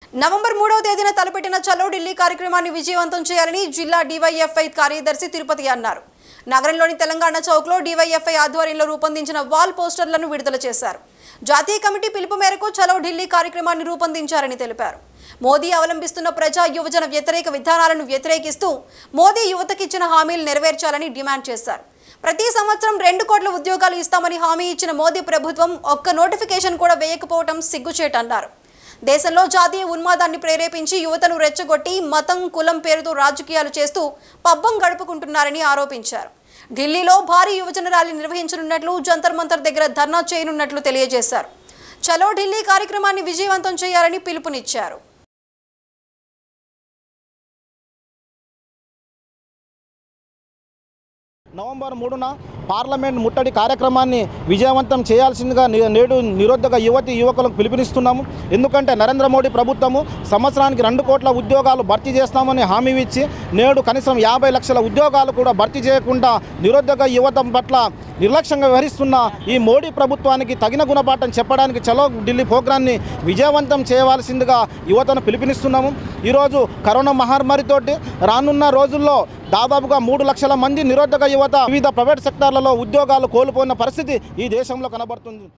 November మూడవ తేదీన తలపెట్టిన చలో ఢిల్లీ కార్యక్రమాన్ని విజయవంతం చేయాలని జిల్లా డివైఎఫ్ఐ కార్యదర్శి తిరుపతి అన్నారు నగరంలోని తెలంగాణ చౌక్లో డివైఎఫ్ఐ ఆధ్వర్యంలో రూపొందించిన వాల్ పోస్టర్లను విడుదల చేశారు జాతీయ కమిటీ పిలుపు మేరకు చలో ఢిల్లీ కార్యక్రమాన్ని రూపొందించారని తెలిపారు మోదీ అవలంబిస్తున్న ప్రజా యువజన వ్యతిరేక విధానాలను వ్యతిరేకిస్తూ మోదీ యువతకిచ్చిన హామీలు నెరవేర్చాలని డిమాండ్ చేశారు ప్రతి సంవత్సరం రెండు కోట్ల ఉద్యోగాలు ఇస్తామని హామీ ఇచ్చిన మోదీ ప్రభుత్వం ఒక్క నోటిఫికేషన్ కూడా వేయకపోవడం సిగ్గుచేటన్నారు దేశంలో జాతీయ ఉన్మాదాన్ని ప్రేరేపించి యువతను రెచ్చగొట్టి మతం కులం పేరుతో రాజకీయాలు చేస్తూ పబ్బం గడుపుకుంటున్నారని ఆరోపించారు ఢిల్లీలో భారీ యువజన ర్యాలీ నిర్వహించనున్నట్లు జంతర్ మంతర్ దగ్గర ధర్నా చేయనున్నట్లు తెలియజేశారు చలో ఢిల్లీ కార్యక్రమాన్ని విజయవంతం చేయాలని పిలుపునిచ్చారు నవంబర్ మూడున పార్లమెంట్ ముట్టడి కార్యక్రమాన్ని విజయవంతం చేయాల్సిందిగా నే- నేడు నిరుద్యోగ యువతి యువకులకు పిలుపునిస్తున్నాము ఎందుకంటే నరేంద్ర మోడీ ప్రభుత్వము సంవత్సరానికి రెండు కోట్ల ఉద్యోగాలు భర్తీ చేస్తామని హామీ ఇచ్చి నేడు కనీసం యాభై లక్షల ఉద్యోగాలు కూడా భర్తీ చేయకుండా నిరుద్యోగ యువత పట్ల నిర్లక్ష్యంగా వ్యవహరిస్తున్న ఈ మోడీ ప్రభుత్వానికి తగిన గుణపాఠం చెప్పడానికి చలో ఢిల్లీ ప్రోగ్రాన్ని విజయవంతం చేయవలసిందిగా యువతను పిలుపునిస్తున్నాము ఈరోజు కరోనా మహమ్మారితోటి రానున్న రోజుల్లో దాదాపుగా మూడు లక్షల మంది నిరుద్యోగ యువత వివిధ ప్రైవేట్ సెక్టార్లలో ఉద్యోగాలు కోల్పోయిన పరిస్థితి ఈ దేశంలో కనబడుతుంది